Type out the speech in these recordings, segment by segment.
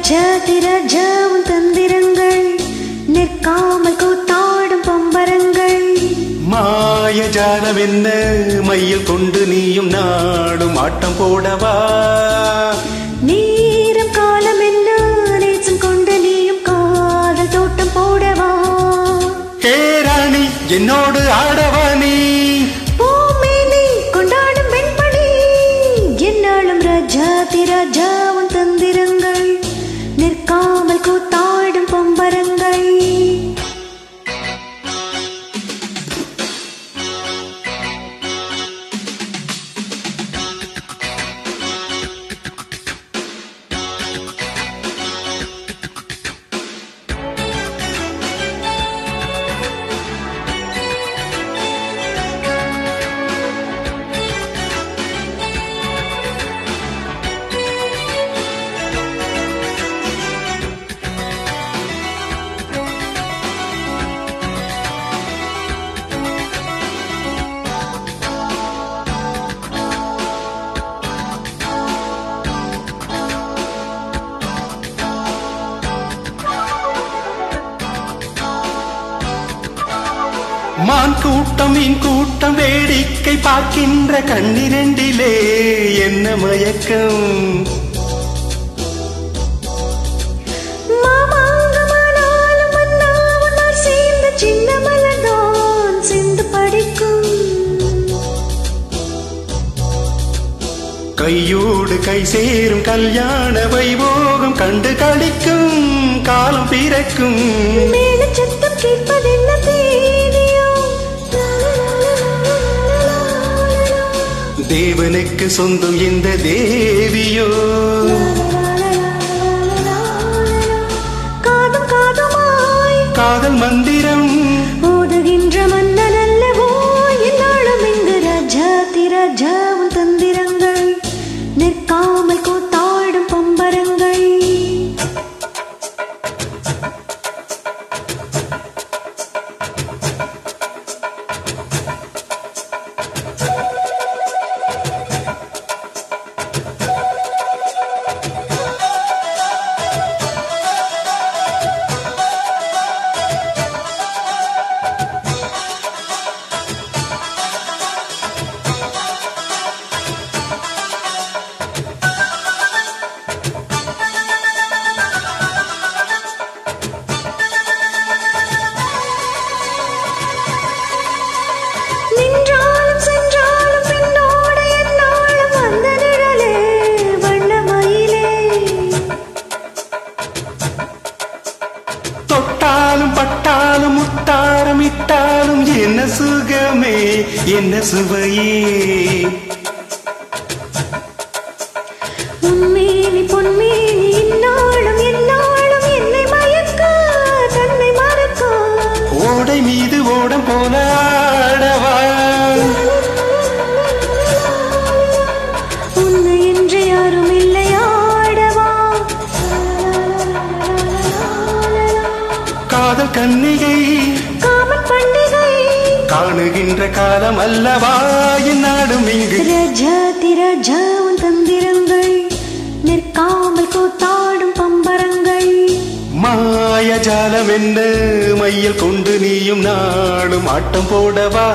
ராஜாதிராஜாவும் தந்திரங்கள் நிற்காமல் கூத்தாடும் பம்பரங்கள் மாயஜாலம் என்ன மையில் கொண்டு நீயும் நாடும் ஆட்டம் போடவா நேரம் காலம் என்ன நேசம் கொண்டு நீயும் காதல் தோட்டம் போடவா கேராணி என்னோடு ஆடவா நீ பூமேனி கொண்டாடும் வெண்பணி என்னாலும் ராஜாதிராஜாவும் தந்திரங்கள் நிற்காமல் கூத்தாடும் பம்பரங்கள் மான் கூட்டம் மீன் கூட்டம் வேடிக்கை பார்க்கின்ற கண்ணிரண்டிலே என்ன மயக்கம் மாமாங்கமானாலும் மன்னாவனார் சேர்ந்த சின்ன மலர்தான் சிந்து படிக்கும் கையோடு கை சேரும் கல்யாண வைபோகம் கண்டு கழிக்கும் காலம் பிறக்கும் மேல சத்தம் கேட்பதென்ன தேனியோ தேவனுக்கு சொந்தம் இந்த தேவியோ காதும் காதுமாய் காதல் மந்திரம் ஓதுகின்ற மன்னன் அல்லவோ என்னாலும் இங்கு ராஜாதி ராஜாவும் தந்திரங்கள் நிற்காமல் கூத்தாடும் பம்பரங்கள் நின்றாலும் சென்றாலும் பின்னோட என்னாலும் வந்த நிழலே வண்ணமயிலே தொட்டாலும் பட்டாலும் முத்தாரம் இட்டாலும் என்ன சுகமே என்ன சுவையே உன்மேனி பொன்மேனி இந்நாளும் எந்நாளும் என்னை மயக்க தன்னை மறக்க ஓடை மீது ஓடம் போல ஆடவா உன்னை என்று யாரும் இல்லை ஆடவா காதல் கன்னிகை காமன் பண்டிகை காணுகின்ற காலம் அல்லவா என்னாடும் இங்கு ரஜாதி ராஜாவும் தந்திரங்கள் நிற்காமல் கூத்தாடும் பம்பரங்கள் மாயஜாலம் என்ன மையில் கொண்டு நீயும் நாடும் ஆட்டம் போடவா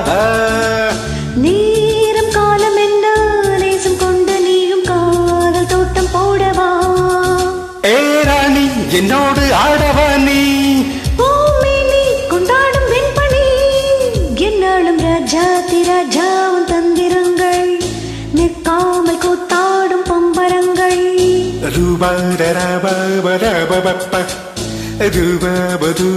நேரம் காலம் என்ன நேசம் கொண்டு நீயும் காதல் தோட்டம் போடவா ஏ ராணி என்னோடு ஆடவா நீ பூமேனி கொண்டாடும் வெண்பணி என்னாலும் ராஜாதி ராஜாவும் தந்திரங்கள் நிற்காமல் கூத்தாடும் பம்பரங்கள் ரூபா ரபா ரபா ரூபா பது